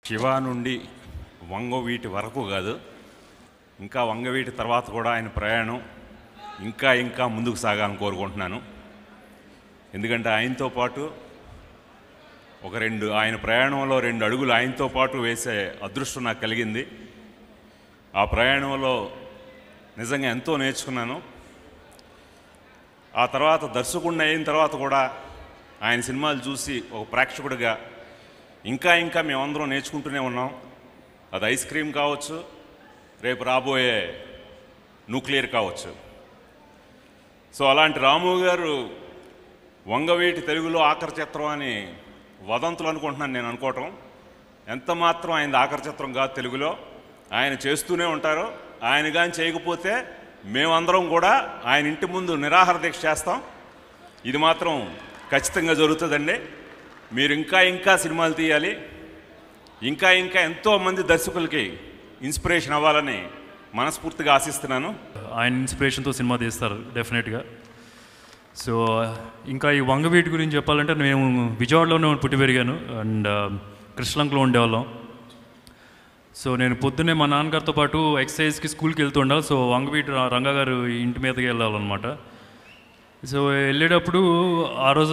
శివ నుండి వంగవీటి వరకు కాదు ఇంకా వంగవీటి తర్వాత కూడా ఆయన ప్రయాణం ఇంకా ఇంకా ముందుకు సాగాలని కోరుకుంటున్నాను ఎందుకంటే ఆయనతో పాటు ఒక రెండు ఆయన ప్రయాణంలో రెండు అడుగులు ఆయనతో పాటు వేసే అదృష్టం నాకు కలిగింది ఆ ప్రయాణంలో నిజంగా ఎంతో నేర్చుకున్నాను ఆ తర్వాత దర్శకుడిని అయిన తర్వాత కూడా ఆయన సినిమాలు చూసి ఒక ప్రేక్షకుడిగా ఇంకా ఇంకా మేమందరం నేర్చుకుంటూనే ఉన్నాం అది ఐస్ క్రీమ్ కావచ్చు రేపు రాబోయే న్యూక్లియర్ కావచ్చు సో అలాంటి రాము గారు వంగవీటి తెలుగులో ఆఖరి చిత్రం అని వదంతులు అనుకుంటున్నాను నేను అనుకోవటం ఎంత మాత్రం ఆయన ఆఖరి చిత్రం కాదు తెలుగులో ఆయన చేస్తూనే ఉంటారు ఆయన కానీ చేయకపోతే మేమందరం కూడా ఆయన ఇంటి ముందు నిరాహార దీక్ష చేస్తాం ఇది మాత్రం ఖచ్చితంగా జరుగుతుందండి మీరు ఇంకా ఇంకా సినిమాలు తీయాలి ఇంకా ఇంకా ఎంతోమంది దర్శకులకి ఇన్స్పిరేషన్ అవ్వాలని మనస్ఫూర్తిగా ఆశిస్తున్నాను ఆయన ఇన్స్పిరేషన్తో సినిమా తీస్తారు డెఫినెట్గా సో ఇంకా ఈ వంగవీటి గురించి చెప్పాలంటే నేను విజయవాడలోనే పుట్టి పెరిగాను అండ్ కృష్ణలంకలో ఉండేవాళ్ళం సో నేను పొద్దున్నే మా నాన్నగారితో పాటు ఎక్సర్సైజ్కి స్కూల్కి వెళ్తూ ఉండాలి సో వంగవీటి రా- రంగా గారు ఇంటి మీదకి వెళ్ళాలన్నమాట సో వెళ్ళేటప్పుడు ఆ రోజు